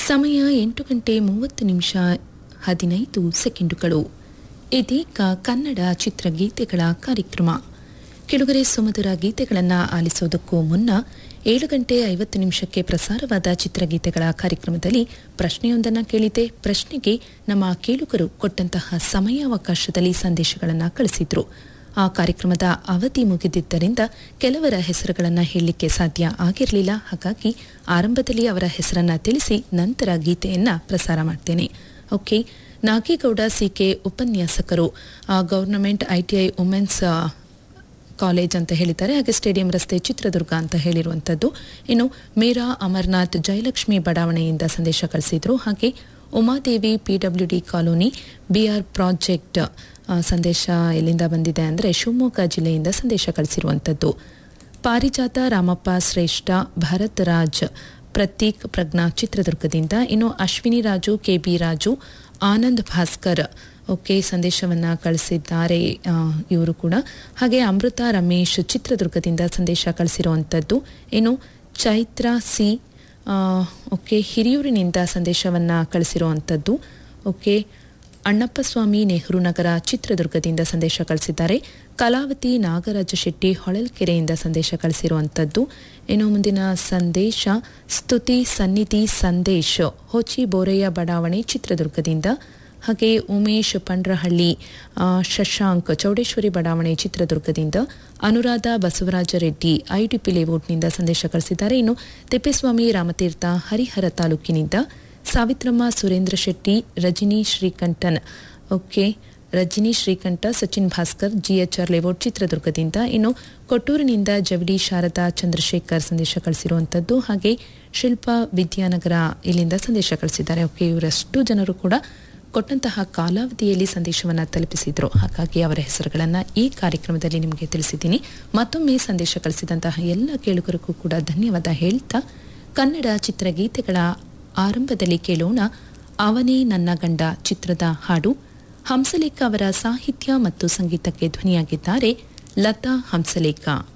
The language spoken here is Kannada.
ಸಮಯ ಎಂಟು ಗಂಟೆ ಮೂವತ್ತು ನಿಮಿಷ ಹದಿನೈದು ಸೆಕೆಂಡುಗಳು ಇದೀಗ ಕನ್ನಡ ಚಿತ್ರಗೀತೆಗಳ ಕಾರ್ಯಕ್ರಮ ಕೆಳಗರೆ ಸುಮಧುರ ಗೀತೆಗಳನ್ನು ಆಲಿಸೋದಕ್ಕೂ ಮುನ್ನ ಏಳು ಗಂಟೆ ಐವತ್ತು ನಿಮಿಷಕ್ಕೆ ಪ್ರಸಾರವಾದ ಚಿತ್ರಗೀತೆಗಳ ಕಾರ್ಯಕ್ರಮದಲ್ಲಿ ಪ್ರಶ್ನೆಯೊಂದನ್ನು ಕೇಳಿದೆ ಪ್ರಶ್ನೆಗೆ ನಮ್ಮ ಕೇಳುಗರು ಕೊಟ್ಟಂತಹ ಸಮಯಾವಕಾಶದಲ್ಲಿ ಸಂದೇಶಗಳನ್ನು ಕಳಿಸಿದ್ರು ಆ ಕಾರ್ಯಕ್ರಮದ ಅವಧಿ ಮುಗಿದಿದ್ದರಿಂದ ಕೆಲವರ ಹೆಸರುಗಳನ್ನು ಹೇಳಲಿಕ್ಕೆ ಸಾಧ್ಯ ಆಗಿರಲಿಲ್ಲ ಹಾಗಾಗಿ ಆರಂಭದಲ್ಲಿ ಅವರ ಹೆಸರನ್ನ ತಿಳಿಸಿ ನಂತರ ಗೀತೆಯನ್ನ ಪ್ರಸಾರ ಮಾಡ್ತೇನೆ ಓಕೆ ನಾಗೇಗೌಡ ಸಿಕೆ ಉಪನ್ಯಾಸಕರು ಗವರ್ನಮೆಂಟ್ ಐಟಿಐ ವುಮೆನ್ಸ್ ಕಾಲೇಜ್ ಅಂತ ಹೇಳಿದ್ದಾರೆ ಹಾಗೆ ಸ್ಟೇಡಿಯಂ ರಸ್ತೆ ಚಿತ್ರದುರ್ಗ ಅಂತ ಹೇಳಿರುವಂಥದ್ದು ಇನ್ನು ಮೀರಾ ಅಮರ್ನಾಥ್ ಜಯಲಕ್ಷ್ಮಿ ಬಡಾವಣೆಯಿಂದ ಸಂದೇಶ ಕಳಿಸಿದ್ರು ಹಾಗೆ Umadevi PWD colony BR project ಆ, ಸಂದೇಶ ಎಲ್ಲಿಂದ ಬಂದಿದೆ ಅಂದರೆ ಶಿವಮೊಗ್ಗ ಜಿಲ್ಲೆಯಿಂದ ಸಂದೇಶ ಕಳಿಸಿರುವಂಥದ್ದು ಪಾರಿಜಾತ ರಾಮಪ್ಪ ಶ್ರೇಷ್ಠ ಭರತ್ ರಾಜ್ ಪ್ರತೀಕ್ ಪ್ರಜ್ಞಾ ಚಿತ್ರದುರ್ಗದಿಂದ ಇನ್ನು ಅಶ್ವಿನಿ ರಾಜು ಕೆ ಬಿ ರಾಜು ಆನಂದ್ ಭಾಸ್ಕರ್ ಓಕೆ ಸಂದೇಶವನ್ನು ಕಳಿಸಿದ್ದಾರೆ ಆ, ಇವರು ಕೂಡ ಹಾಗೆ ಅಮೃತ ರಮೇಶ್ ಚಿತ್ರದುರ್ಗದಿಂದ ಸಂದೇಶ ಕಳಿಸಿರುವಂಥದ್ದು ಇನ್ನು ಚೈತ್ರ ಸಿ ಆ, ಓಕೆ ಹಿರಿಯೂರಿನಿಂದ ಸಂದೇಶವನ್ನು ಕಳಿಸಿರುವಂಥದ್ದು ಓಕೆ ಅಣ್ಣಪ್ಪ ಸ್ವಾಮಿ ನೆಹರು ನಗರ ಚಿತ್ರದುರ್ಗದಿಂದ ಸಂದೇಶ ಕಳಿಸಿದ್ದಾರೆ ಕಲಾವತಿ ನಾಗರಾಜ ಶೆಟ್ಟಿ ಹೊಳಲ್ಕೆರೆಯಿಂದ ಸಂದೇಶ ಕಳಿಸಿರುವಂಥದ್ದು ಇನ್ನು ಮುಂದಿನ ಸಂದೇಶ ಸ್ತುತಿ ಸನ್ನಿಧಿ ಸಂದೇಶ್ ಹೋಚಿ ಬೋರಯ್ಯ ಬಡಾವಣೆ ಚಿತ್ರದುರ್ಗದಿಂದ ಹಾಗೆ ಉಮೇಶ್ ಪಂಡ್ರಹಳ್ಳಿ ಆ, ಶಶಾಂಕ್ ಚೌಡೇಶ್ವರಿ ಬಡಾವಣೆ ಚಿತ್ರದುರ್ಗದಿಂದ ಅನುರಾಧ ಬಸವರಾಜ ರೆಡ್ಡಿ ಐಟಿಪಿ ಲೇಔಟ್ನಿಂದ ಸಂದೇಶ ಕಳಿಸಿದ್ದಾರೆ ಇನ್ನು ತಿಪ್ಪೇಸ್ವಾಮಿ ರಾಮತೀರ್ಥ ಹರಿಹರ ತಾಲೂಕಿನಿಂದ Savitramma Surendra Shetty Rajini Srikanthan okay Rajini Srikanta Sachin Bhaskar GHR layout ಚಿತ್ರದುರ್ಗದಿಂದ ಇನ್ನು ಕೊಟ್ಟೂರಿನಿಂದ ಜವಡಿ ಶಾರದಾ ಚಂದ್ರಶೇಖರ್ ಸಂದೇಶ ಕಳಿಸಿರುವಂಥದ್ದು ಹಾಗೆ ಶಿಲ್ಪಾ ವಿದ್ಯಾನಗರ ಇಲ್ಲಿಂದ ಸಂದೇಶ ಕಳಿಸಿದ್ದಾರೆ ಓಕೆ ಇವರಷ್ಟು ಜನರು ಕೂಡ ಕೊಟ್ಟಂತಹ ಕಾಲಾವಧಿಯಲ್ಲಿ ಸಂದೇಶವನ್ನು ತಲುಪಿಸಿದ್ರು ಹಾಗಾಗಿ ಅವರ ಹೆಸರುಗಳನ್ನು ಈ ಕಾರ್ಯಕ್ರಮದಲ್ಲಿ ನಿಮಗೆ ತಿಳಿಸಿದ್ದೀನಿ ಮತ್ತೊಮ್ಮೆ ಸಂದೇಶ ಕಳಿಸಿದಂತಹ ಎಲ್ಲ ಕೇಳುಗರಿಗೂ ಕೂಡ ಧನ್ಯವಾದ ಹೇಳ್ತಾ ಕನ್ನಡ ಚಿತ್ರಗೀತೆಗಳ ಆರಂಭದಲ್ಲಿ ಕೇಳೋಣ ಅವನೇ ನನ್ನ ಗಂಡ ಚಿತ್ರದ ಹಾಡು ಹಂಸಲೇಖ ಅವರ ಸಾಹಿತ್ಯ ಮತ್ತು ಸಂಗೀತಕ್ಕೆ ಧ್ವನಿಯಾಗಿದ್ದಾರೆ ಲತಾ ಹಂಸಲೇಖ